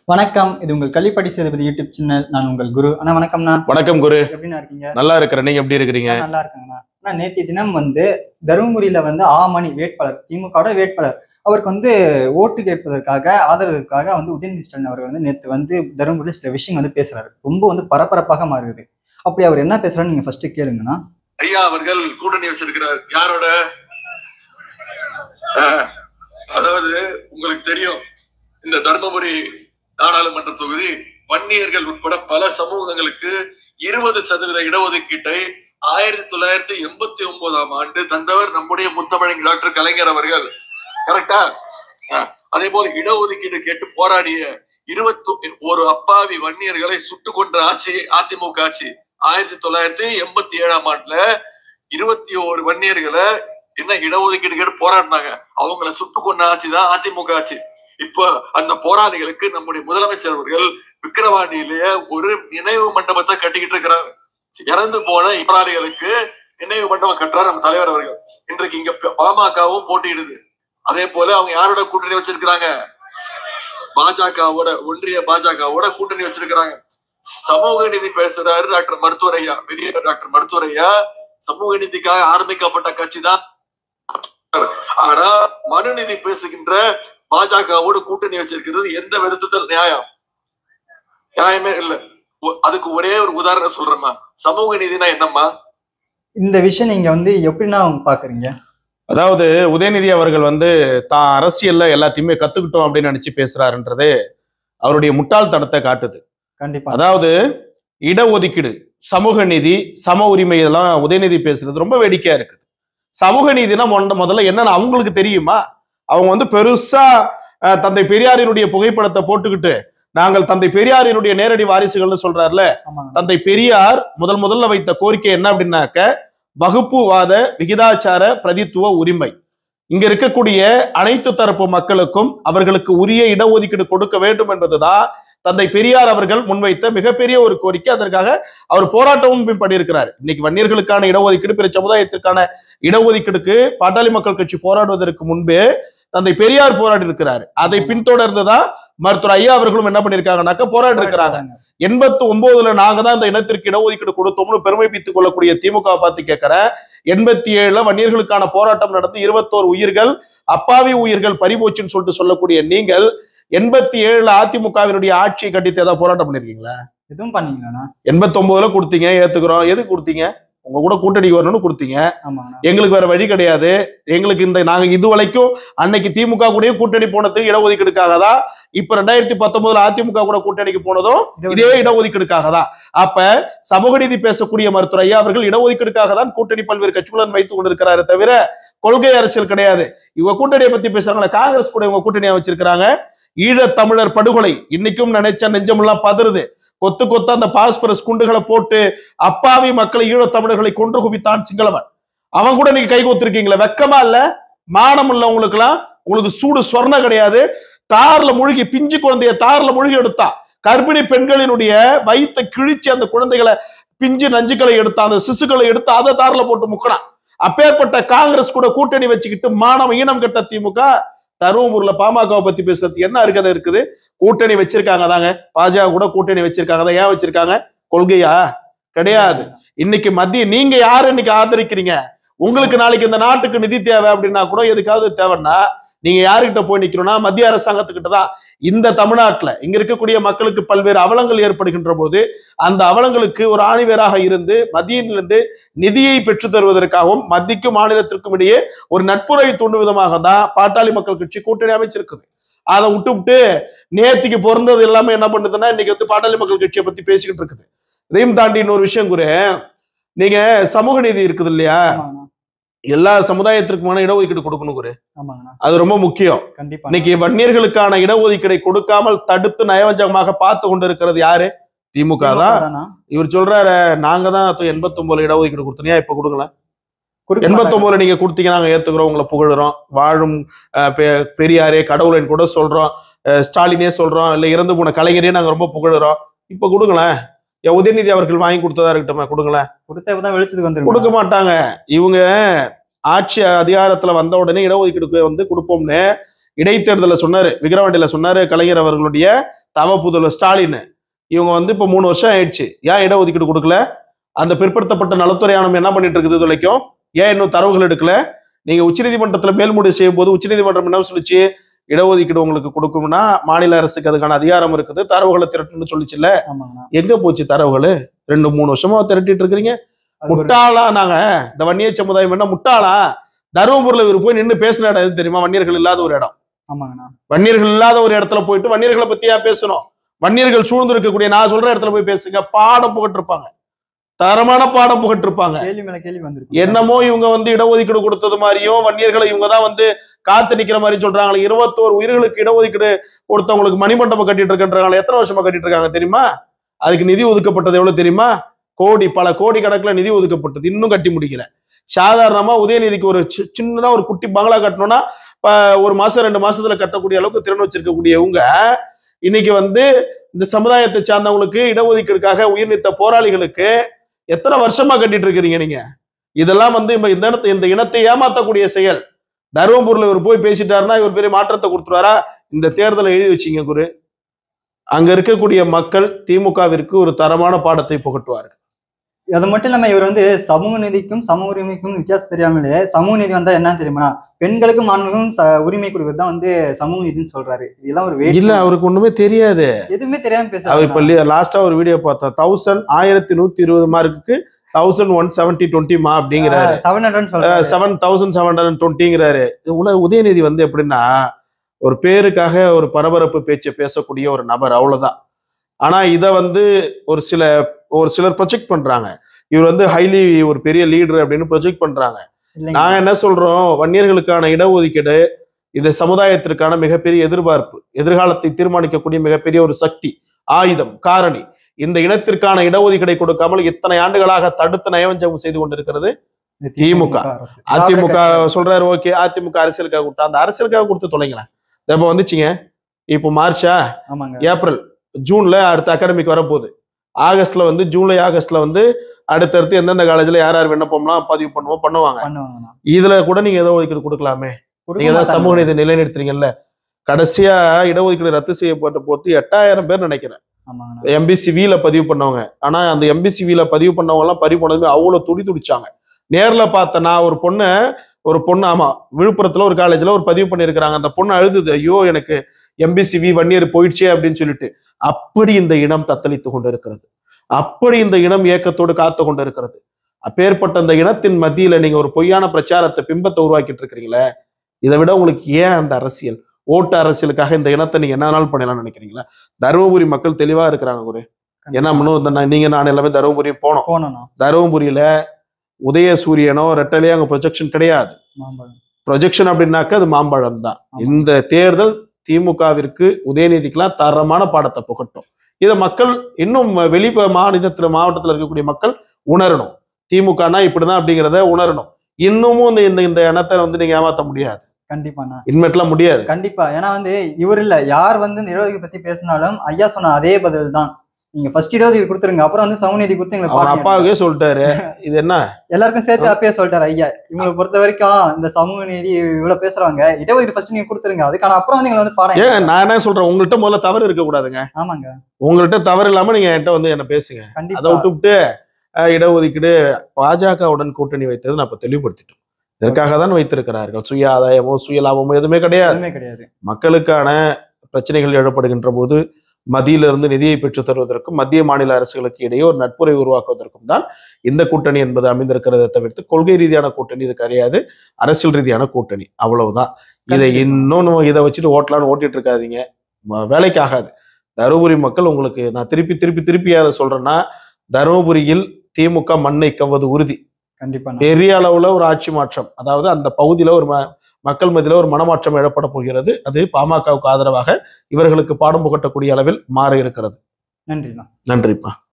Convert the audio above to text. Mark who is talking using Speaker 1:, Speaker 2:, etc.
Speaker 1: வணக்கம் இது உங்கள் கள்ளிப்படி சேதுபதி யூடியூப் சேனல் நான் உங்கள் குரு அண்ணா வணக்கம்ண்ணா
Speaker 2: வணக்கம் குரு
Speaker 1: எப்படிண்ணா இருக்கீங்க
Speaker 2: நல்லா இருக்கிறேன் நீங்க எப்படி இருக்கிறீங்க
Speaker 1: நான் நல்லா இருக்கேங்கண்ணா அண்ணா நேற்று தினம் வந்து தருமபுரியில வந்து ஆமணி வேட்பாளர் திமுகவோட வேட்பாளர் அவருக்கு வந்து ஓட்டு கேட்பதற்காக ஆதரவுக்காக வந்து உதயநிதி ஸ்டாலின் அவர்கள் வந்து நேற்று வந்து தருமபுரியில் சில விஷயம் வந்து பேசுறாரு ரொம்ப வந்து பரபரப்பாக மாறுது அப்படி அவர் என்ன பேசுறாருன்னு நீங்க ஃபர்ஸ்ட் கேளுங்கண்ணா
Speaker 3: ஐயா அவர்கள் கூட்டணி வச்சிருக்கிறார் யாரோட அஹ், அதாவது உங்களுக்கு தெரியும் இந்த தர்மபுரி நாடாளுமன்ற தொகுதி வன்னியர்கள் உட்பட பல சமூகங்களுக்கு இருபது சதவீத இடஒதுக்கீட்டை ஆயிரத்தி தொள்ளாயிரத்தி எண்பத்தி ஒன்பதாம் ஆண்டு தந்தவர் நம்முடைய முத்தமிழ் டாக்டர் கலைஞர் அவர்கள் கரெக்டா அஹ், அதே போல இடஒதுக்கீடு கேட்டு போராடிய இருபத்தி ஒரு அப்பாவி வன்னியர்களை சுட்டு கொன்ற ஆட்சி அதிமுக ஆட்சி ஆயிரத்தி தொள்ளாயிரத்தி எண்பத்தி ஏழாம் ஆண்டுல இருபத்தி ஓரு வன்னியர்களை என்ன இடஒதுக்கீடு கேட்டு போராடினாங்க அவங்கள சுட்டு கொண்ட ஆட்சி தான் அதிமுக ஆட்சி இப்போ அந்த போராளிகளுக்கு நம்முடைய முதலமைச்சர் அவர்கள் விக்கிரவாண்டியிலேயே ஒரு நினைவு மண்டபத்தை கட்டிக்கிட்டு இருக்கிறாரு இறந்து போன போராளிகளுக்கு நினைவு மண்டபம் கட்டுறாரு நம்ம தலைவர் அவர்கள் இன்றைக்கு இங்க பாமகவும் போட்டியிடுது அதே போல அவங்க யாரோட கூட்டணி வச்சிருக்கிறாங்க பாஜகவோட ஒன்றிய பாஜகவோட கூட்டணி வச்சிருக்கிறாங்க சமூக நீதி பேசுறாரு டாக்டர் மருத்துவர் ஐயா பெரிய டாக்டர் மருத்துவர் ஐயா சமூக நீதிக்காக ஆரம்பிக்கப்பட்ட கட்சி தான் ஆனா மனுநீதி பேசுகின்ற பாஜகவோடு கூட்டணி வச்சிருக்கிறது எந்த விதத்துல நியாயம் நியாயமே இல்ல ஒ- அதுக்கு ஒரே ஒரு உதாரணம் சொல்றேம்மா சமூக நீதினா என்னம்மா
Speaker 1: இந்த விஷயம் நீங்க வந்து எப்படின்னா பாக்குறீங்க
Speaker 2: அதாவது உதயநிதி அவர்கள் வந்து தான் அரசியல்ல எல்லாத்தையுமே கத்துக்கிட்டோம் அப்படின்னு நினைச்சு பேசுறாருன்றது அவருடைய முட்டாள்தனத்தை காட்டுது
Speaker 1: கண்டிப்பா
Speaker 2: அதாவது இடஒதுக்கீடு சமூக நீதி சம உரிமை இதெல்லாம் உதயநிதி பேசுறது ரொம்ப வேடிக்கையா இருக்குது சமூக நீதினா மொண்ட- முதல்ல என்னன்னு அவங்களுக்கு தெரியுமா அவங்க வந்து பெருசா அஹ், தந்தை பெரியாரினுடைய புகைப்படத்தை போட்டுக்கிட்டு நாங்கள் தந்தை பெரியாரினுடைய நேரடி வாரிசுகள்னு சொல்றாருல
Speaker 1: ஆமாங்க
Speaker 2: தந்தை பெரியார் முதல் முதல்ல வைத்த கோரிக்கை என்ன அப்படின்னாக்க வகுப்புவாத விகிதாச்சார பிரதித்துவ உரிமை இங்க இருக்கக்கூடிய அனைத்து தரப்பு மக்களுக்கும் அவர்களுக்கு உரிய இடஒதுக்கீடு கொடுக்க வேண்டும் என்பதுதான் தந்தை பெரியார் அவர்கள் முன்வைத்த மிகப்பெரிய ஒரு கோரிக்கை அதற்காக அவர் போராட்டமும் பண்ணியிருக்கிறார் இன்னைக்கு வன்னியர்களுக்கான இடஒதுக்கீடு பிற சமுதாயத்திற்கான இடஒதுக்கீடுக்கு பாட்டாளி மக்கள் கட்சி போராடுவதற்கு முன்பே தந்தை பெரியார் போராடி இருக்கிறார் அதை பின்தொடர்ந்துதான் மருத்துவர் ஐயா அவர்களும் என்ன பண்ணிருக்காங்கனாக்க போராடி இருக்கிறாங்க எண்பத்தி ஒன்பதுல நாங்க தான் இந்த இனத்திற்கு இடஒதுக்கீடு கொடுத்தோம்னு பெருமைப்பித்துக் கொள்ளக்கூடிய திமுக பார்த்து கேட்கிறேன் எண்பத்தி ஏழுல வன்னியர்களுக்கான போராட்டம் நடந்து இருபத்தோரு உயிர்கள் அப்பாவி உயிர்கள் பறிபோச்சுன்னு சொல்லிட்டு சொல்லக்கூடிய நீங்கள் எண்பத்தி ஏழுல அதிமுகவினுடைய ஆட்சியை கட்டித்து ஏதாவது போராட்டம் பண்ணிருக்கீங்களா
Speaker 1: எதுவும் பண்ணீங்களாண்ணா
Speaker 2: எண்பத்தி ஒன்பதுல கொடுத்தீங்க ஏத்துக்கிறோம் எதுக்கு கொடுத்தீங்க உங்க கூட கூட்டணிக்கு வரணும்னு கொடுத்தீங்க
Speaker 1: ஆமாங்கண்ணா
Speaker 2: எங்களுக்கு வேற வழி கிடையாது எங்களுக்கு இந்த நாங்க இது வரைக்கும் அன்னைக்கு திமுக கூடயும் கூட்டணி போனது இடஒதுக்கீடுக்காக தான் இப்ப ரெண்டாயிரத்தி பத்தொன்பதுல அதிமுக கூட கூட்டணிக்கு போனதும் இதே இடஒதுக்கீடுக்காக தான் அப்ப சமூக நீதி பேசக்கூடிய மருத்துவர் ஐயா அவர்கள் இடஒதுக்கீடுக்காக தான் கூட்டணி பல்வேறு கட்சிகளுடன் வைத்துக் கொண்டிருக்கிறாரு தவிர கொள்கை அரசியல் கிடையாது இவங்க கூட்டணியை பத்தி பேசுறாங்களா காங்கிரஸ் கூட இவங்க கூட்டணியா வச்சிருக்கிறாங்க ஈழத் தமிழர் படுகொலை இன்னைக்கும் நினைச்ச நெஞ்சமெல்லாம் பதறுது கொத்து கொத்து அந்த பாஸ்பரஸ் குண்டுகளை போட்டு அப்பாவி மக்களை ஈழத் தமிழர்களை கொன்று குவித்தான் சிங்களவன் அவன் கூட நீங்க கை கோத்திருக்கீங்களா வெக்கமா இல்ல மானம் இல்ல உங்களுக்கு எல்லாம் உங்களுக்கு சூடு சொர்ண கிடையாது தார்ல முழுகி பிஞ்சு குழந்தைய தார்ல முழுகி எடுத்தா கர்ப்பிணி பெண்களினுடைய வயித்தை கிழிச்சு அந்த குழந்தைகளை பிஞ்சு நஞ்சுகளை எடுத்தா அந்த சிசுக்களை எடுத்து அதை தார்ல போட்டு முக்கினான் அப்பேற்பட்ட காங்கிரஸ் கூட கூட்டணி வச்சுக்கிட்டு மானம் ஈனம் கெட்ட திமுக தருமபுரில பாமகவை பத்தி பேசுறது என்ன இருக்கதை இருக்குது கூட்டணி வச்சிருக்காங்க தாங்க பாஜக கூட கூட்டணி வச்சிருக்காங்க தான் ஏன் வச்சிருக்காங்க கொள்கையா கிடையாது இன்னைக்கு மத்திய நீங்க யாரு இன்னைக்கு ஆதரிக்கிறீங்க உங்களுக்கு நாளைக்கு இந்த நாட்டுக்கு நிதி தேவை அப்படின்னா கூட எதுக்காவது தேவைன்னா நீங்க யாருக்கிட்ட போய் நிக்கணும்னா மத்திய அரசாங்கத்துக்கிட்ட தான் இந்த தமிழ்நாட்டுல இங்க இருக்கக்கூடிய மக்களுக்கு பல்வேறு அவலங்கள் ஏற்படுகின்ற போது அந்த அவலங்களுக்கு ஒரு ஆணிவேராக இருந்து மத்தியிலிருந்து நிதியை பெற்று தருவதற்காகவும் மத்திக்கும் மாநிலத்திற்கும் இடையே ஒரு நட்புறவை தூண்டும் விதமாக தான் பாட்டாளி மக்கள் கட்சி கூட்டணி அமைச்சிருக்குது அதை விட்டு விட்டு நேத்திக்கு பிறந்தது எல்லாமே என்ன பண்ணுதுன்னா இன்னைக்கு வந்து பாட்டாளி மக்கள் கட்சியை பத்தி பேசிக்கிட்டு இருக்குது இதையும் தாண்டி இன்னொரு விஷயம் குரு நீங்க சமூக நீதி இருக்குது இல்லையா
Speaker 1: ஆமாங்கண்ணா
Speaker 2: எல்லா சமுதாயத்திற்குமான இடஒதுக்கீடு கொடுக்கணும் குரு
Speaker 1: ஆமாங்கண்ணா
Speaker 2: அது ரொம்ப முக்கியம்
Speaker 1: கண்டிப்பா
Speaker 2: இன்னைக்கு வன்னியர்களுக்கான இடஒதுக்கீடை கொடுக்காமல் தடுத்து நயவஞ்சகமாக பார்த்து கொண்டிருக்கிறது யாரு திமுக தான்
Speaker 1: தானா?
Speaker 2: இவர் சொல்றாரு நாங்க தான் எண்பத்தி ஒன்பதுல இடஒதுக்கீடு கொடுத்தோம் ஏன் இப்ப கொடுங்களேன்
Speaker 1: கொடுக்க
Speaker 2: எண்பத்தி
Speaker 1: மாட்டாங்க.
Speaker 2: ஒன்பதுல நீங்க கொடுத்தீங்க நாங்க ஏத்துக்கிறோம் உங்களை புகழுறோம் வாழும் அஹ், பெ- பெரியாரே கடவுளின் கூட சொல்றோம் அஹ், ஸ்டாலினே சொல்றோம் இல்ல இறந்து போன கலைஞரே நாங்க ரொம்ப புகழுறோம் இப்ப கொடுங்களேன் என் உதயநிதி அவர்கள் வாங்கி கொடுத்ததா இருக்கட்டும் கொடுங்களேன்
Speaker 1: கொடுத்தப்பதான் வெளிச்சத்துக்கு வந்துருங்க
Speaker 2: கொடுக்க மாட்டாங்க இவங்க ஆட்சி அதிகாரத்துல வந்த உடனே இடஒதுக்கீடு வந்து கொடுப்போம்னு இடைத்தேர்தல சொன்னாரு விக்கிரவாண்டியில சொன்னாரு கலைஞர் அவர்களுடைய தவ புதல்வர் ஸ்டாலின் இவங்க வந்து இப்ப மூணு வருஷம் ஆயிடுச்சு ஏன் இடஒதுக்கீடு கொடுக்கல அந்த பிற்படுத்தப்பட்ட நலத்துறை ஆணையம் என்ன பண்ணிட்டு இருக்குது இது வரைக்கும் ஏன் இன்னும் தரவுகள் எடுக்கல நீங்க உச்சநீதிமன்றத்துல மேல்முறை செய்யும் போது உச்சநீதிமன்றம் என்ன சொல்லுச்சு இடஒதுக்கீடு உங்களுக்கு கொடுக்கும்னா மாநில அரசுக்கு அதுக்கான அதிகாரம் இருக்குது தரவுகளை திரட்டுன்னு சொல்லிச்சுல்ல
Speaker 1: ஆமாங்கண்ணா
Speaker 2: எங்க போச்சு தரவுகள் ரெண்டு மூணு வருஷமா திரட்டிட்டு இருக்கிறீங்க
Speaker 1: அது ஒரு-
Speaker 2: முட்டாளா நாங்க இந்த வன்னியர் சமுதாயம் என்ன முட்டாளா தருமபுரியில இவர் போய் நின்று பேசின இடம் எது தெரியுமா வன்னியர்கள் இல்லாத ஒரு இடம்
Speaker 1: ஆமாங்கண்ணா
Speaker 2: வன்னியர்கள் இல்லாத ஒரு இடத்துல போயிட்டு வன்னியர்களை பத்தியா பேசணும் வன்னியர்கள் சூழ்ந்து இருக்கக்கூடிய நான் சொல்ற இடத்துல போய் பேசுங்க பாடம் புகட்டிருப்பாங்க தரமான பாடம் புகட்டிருப்பாங்க
Speaker 1: கேள்வி மேல கேள்வி வந்திருக்கு
Speaker 2: என்னமோ இவங்க வந்து இடஒதுக்கீடு கொடுத்தது மாதிரியும் வன்னியர்களை இவங்க தான் வந்து காத்து நிக்கிற மாதிரி சொல்றாங்க இருபத்தோரு உயிர்களுக்கு இடஒதுக்கீடு கொடுத்தவங்களுக்கு மணிமண்டபம் கட்டிட்டு இருக்கின்றாங்க எத்தனை வருஷமா கட்டிட்டு இருக்காங்க தெரியுமா அதுக்கு நிதி ஒதுக்கப்பட்டது எவ்வளவு தெரியுமா கோடி பல கோடி கணக்குல நிதி ஒதுக்கப்பட்டது இன்னும் கட்டி முடிக்கல சாதாரணமா உதயநிதிக்கு ஒரு சி- சின்னதா ஒரு குட்டி பங்களா கட்டணும்னா இப்ப ஒரு மாசம் ரெண்டு மாசத்துல கட்டக்கூடிய அளவுக்கு திறன் வச்சிருக்கக்கூடியவங்க இன்னைக்கு வந்து இந்த சமுதாயத்தை சார்ந்தவங்களுக்கு இடஒதுக்கீடுக்காக உயிர் நீத்த போராளிகளுக்கு எத்தனை வருஷமா கட்டிட்டு இருக்கிறீங்க நீங்க இதெல்லாம் வந்து இப்ப இந்த இடத்தை இந்த இனத்தை ஏமாத்தக்கூடிய செயல் தருமபுரியில் இவர் போய் பேசிட்டாருன்னா இவர் பெரிய மாற்றத்தை கொடுத்துருவாரா இந்த தேர்தலை எழுதி வச்சீங்க குரு அங்க இருக்கக்கூடிய மக்கள் திமுகவிற்கு ஒரு தரமான பாடத்தை புகட்டுவார்கள்
Speaker 1: அது மட்டும் இல்லாம இவர் வந்து சமூக நீதிக்கும் சமூக உரிமைக்கும் வித்தியாசம் தெரியாமலே சமூக நீதி வந்தா என்ன தெரியுமா பெண்களுக்கும் ஆண்களுக்கும் ச- உரிமை கொடுக்கறது தான் வந்து சமூக நீதின்னு சொல்றாரு இதெல்லாம் ஒரு வேடிக்கை.
Speaker 2: இல்ல அவருக்கு ஒண்ணுமே தெரியாது
Speaker 1: எதுவுமே தெரியாம
Speaker 2: அவர் இப்ப
Speaker 1: பேசுறாரு
Speaker 2: லாஸ்டா ஒரு வீடியோ பார்த்தோம் தௌசண்ட் ஆயிரத்தி நூத்தி இருபது மார்க்குக்கு தௌசண்ட் ஒன் செவன்டி டுவெண்ட்டிமா அப்படிங்கிறாரு
Speaker 1: செவன் ஹண்ட்ரட் சொல்றாரு
Speaker 2: செவன் தௌசண்ட் செவன் ஹண்ட்ரட் டுவெண்ட்டிங்கிறாரு உல உதயநிதி வந்து எப்படின்னா ஒரு பேருக்காக ஒரு பரபரப்பு பேச்சை பேசக்கூடிய ஒரு நபர் அவ்வளவுதான் ஆனா இத வந்து ஒரு சில ஒரு சிலர் ப்ரொஜெக்ட் பண்றாங்க இவர் வந்து ஹைலி ஒரு பெரிய லீடர் அப்படின்னு ப்ரொஜெக்ட் பண்றாங்க
Speaker 1: இல்லைங்க
Speaker 2: நாங்க என்ன சொல்றோம் வன்னியர்களுக்கான இடஒதுக்கீடு இந்த சமுதாயத்திற்கான மிகப்பெரிய எதிர்பார்ப்பு எதிர்காலத்தை தீர்மானிக்கக்கூடிய மிகப்பெரிய ஒரு சக்தி ஆயுதம் காரணி இந்த இனத்திற்கான இடஒதுக்கீடை கொடுக்காமல் இத்தனை ஆண்டுகளாக தடுத்து நயவஞ்சகம் செய்து கொண்டிருக்கிறது திமுக.
Speaker 1: அரசு.
Speaker 2: அதிமுக
Speaker 1: திராவிட கட்சி.
Speaker 2: சொல்றாரு ஓகே அதிமுக அரசியலுக்காக கொடுத்தா அந்த அரசியலுக்காக கொடுத்து தொலைங்களேன் இப்ப வந்துச்சுங்க இப்போ மார்ச்சா
Speaker 1: ஆமாங்க
Speaker 2: ஏப்ரல் ஜூன்ல அடுத்த அகாடமிக் வரப்போகுது ஆகஸ்ட்ல வந்து ஜூலை ஆகஸ்ட்ல வந்து அடுத்தடுத்து எந்தெந்த காலேஜ்ல யார் யார் விண்ணப்பம்லாம் பதிவு பண்ணுவோம் பண்ணுவாங்க
Speaker 1: பண்ணுவாங்கண்ணா
Speaker 2: இதுல கூட நீங்க இடஒதுக்கீடு கொடுக்கலாமே
Speaker 1: கொடுக்க
Speaker 2: நீங்க தான்
Speaker 1: மாட்டாங்க.
Speaker 2: சமூக நீதி நிலைநிறுத்துறீங்கல்ல கடைசியா இடஒதுக்கீடு ரத்து செய்யப்பட்ட போது எட்டாயிரம் பேர் நினைக்கிறேன்
Speaker 1: ஆமாங்கண்ணா
Speaker 2: எம்பிசிவில பதிவு பண்ணவங்க ஆனா அந்த எம்பிசிவில பதிவு பண்ணவங்க எல்லாம் பதிவு பண்ணதுமே அவ்வளவு துடி துடிச்சாங்க நேர்ல பார்த்த நான் ஒரு பொண்ணு ஒரு பொண்ணு ஆமா விழுப்புரத்துல ஒரு காலேஜ்ல ஒரு பதிவு பண்ணியிருக்கிறாங்க அந்த பொண்ணு அழுதுது ஐயோ எனக்கு எம்பிசிவி வன்னியர் போயிடுச்சே அப்படின்னு சொல்லிட்டு அப்படி இந்த இனம் தத்தளித்து கொண்டு இருக்கிறது அப்படி இந்த இனம் ஏக்கத்தோடு காத்து கொண்டு இருக்கிறது அப்பேற்பட்ட அந்த இனத்தின் மத்தியில நீங்க ஒரு பொய்யான பிரச்சாரத்தை பிம்பத்தை உருவாக்கிட்டு இருக்கிறீங்களே இதை விட உங்களுக்கு ஏன் அந்த அரசியல் ஓட்டு அரசியலுக்காக இந்த இனத்தை நீங்க என்ன நாள் பண்ணலாம்னு நினைக்கிறீங்களா தருமபுரி மக்கள் தெளிவா இருக்கிறாங்க குரு என்ன பண்ணும் இந்த நான் நீங்க நான் எல்லாமே தருமபுரி போனோம்
Speaker 1: போனோம்ண்ணா
Speaker 2: தருமபுரியில உதய சூரியனோ ரெட்டலையோ அங்க ப்ரொஜெக்ஷன் கிடையாது
Speaker 1: மாம்பழம்
Speaker 2: ப்ரொஜெக்ஷன் அப்படின்னாக்க அது மாம்பழம் தான்
Speaker 1: ஆமா.
Speaker 2: இந்த தேர்தல் திமுகவிற்கு உதயநிதிக்கெல்லாம் தரமான பாடத்தை புகட்டும் இதை மக்கள் இன்னும் வெளி மாநிலத்துல மாவட்டத்துல இருக்கக்கூடிய மக்கள் உணரணும் திமுகனா இப்படிதான் அப்படிங்கிறத உணரணும் இன்னமும் இந்த இந்த இந்த இனத்தை வந்து நீங்க ஏமாத்த முடியாது
Speaker 1: கண்டிப்பாண்ணா
Speaker 2: இனிமேட்லாம் முடியாது
Speaker 1: கண்டிப்பா ஏன்னா வந்து இவர் இல்ல யார் வந்து இந்த இடஒதுக்கீடு பத்தி பேசினாலும் ஐயா சொன்ன அதே பதில் தான் நீங்க ஃபர்ஸ்ட் இடஒதுக்கீடு கொடுத்துருங்க அப்புறம் வந்து சமநீதி கொடுத்து எங்களுக்கு
Speaker 2: அவன்
Speaker 1: பாருங்க.
Speaker 2: அப்பாவுக்கே சொல்லிட்டாரு இது என்ன
Speaker 1: எல்லாருக்கும் சேர்த்து அப்பயே சொல்லிட்டாரு ஐயா இவங்களை பொறுத்த வரைக்கும் இந்த சமூக நீதி இவ்வளவு பேசுறாங்க இடஒதுக்கீடு ஃபர்ஸ்ட் நீங்க கொடுத்துருங்க அதுக்கான அப்புறம் வந்து எங்களை வந்து பாடம்
Speaker 2: ஏன் நான் என்ன சொல்றேன் உங்கள்கிட்ட முதல்ல தவறு இருக்க கூடாதுங்க
Speaker 1: ஆமாங்க
Speaker 2: உங்கள்கிட்ட தவறு இல்லாம நீங்க என்கிட்ட வந்து என்ன பேசுங்க அதை
Speaker 1: கண்டிப்பா
Speaker 2: விட்டுவிட்டு அஹ், இடஒதுக்கீடு பாஜகவுடன் கூட்டணி வைத்தது நான் இப்ப தெளிவுபடுத்திட்டோம் இதற்காக தான் வைத்திருக்கிறார்கள் சுய ஆதாயமோ சுய லாபமோ எதுவுமே கிடையாது
Speaker 1: எதுவுமே கிடையாது
Speaker 2: மக்களுக்கான பிரச்சனைகள் எழப்படுகின்ற போது மத்தியிலிருந்து நிதியை பெற்றுத் தருவதற்கும் மத்திய மாநில அரசுகளுக்கு இடையே ஒரு நட்புறவை உருவாக்குவதற்கும் தான் இந்த கூட்டணி என்பது அமைந்திருக்கிறதை தவிர்த்து கொள்கை ரீதியான கூட்டணி இது கிடையாது அரசியல் ரீதியான கூட்டணி அவ்வளவுதான் இதை
Speaker 1: கண்டிப்பா.
Speaker 2: இன்னொன்னு இதை வச்சுட்டு ஓட்டலான்னு ஓட்டிட்டு இருக்காதீங்க ம- வேலைக்கு ஆகாது தருமபுரி மக்கள் உங்களுக்கு நான் திருப்பி திருப்பி திருப்பி அதை சொல்றேன்னா தருமபுரியில் திமுக மண்ணை கவ்வது உறுதி
Speaker 1: கண்டிப்பா
Speaker 2: பெரிய அளவுல ஒரு ஆட்சி மாற்றம் அதாவது அந்த பகுதியில ஒரு ம- மக்கள் மத்தியில ஒரு மனமாற்றம் எழப்பட போகிறது அது பாமகவுக்கு ஆதரவாக இவர்களுக்கு பாடம் புகட்டக்கூடிய அளவில் மாற இருக்கிறது
Speaker 1: நன்றிண்ணா
Speaker 2: நன்றிப்பா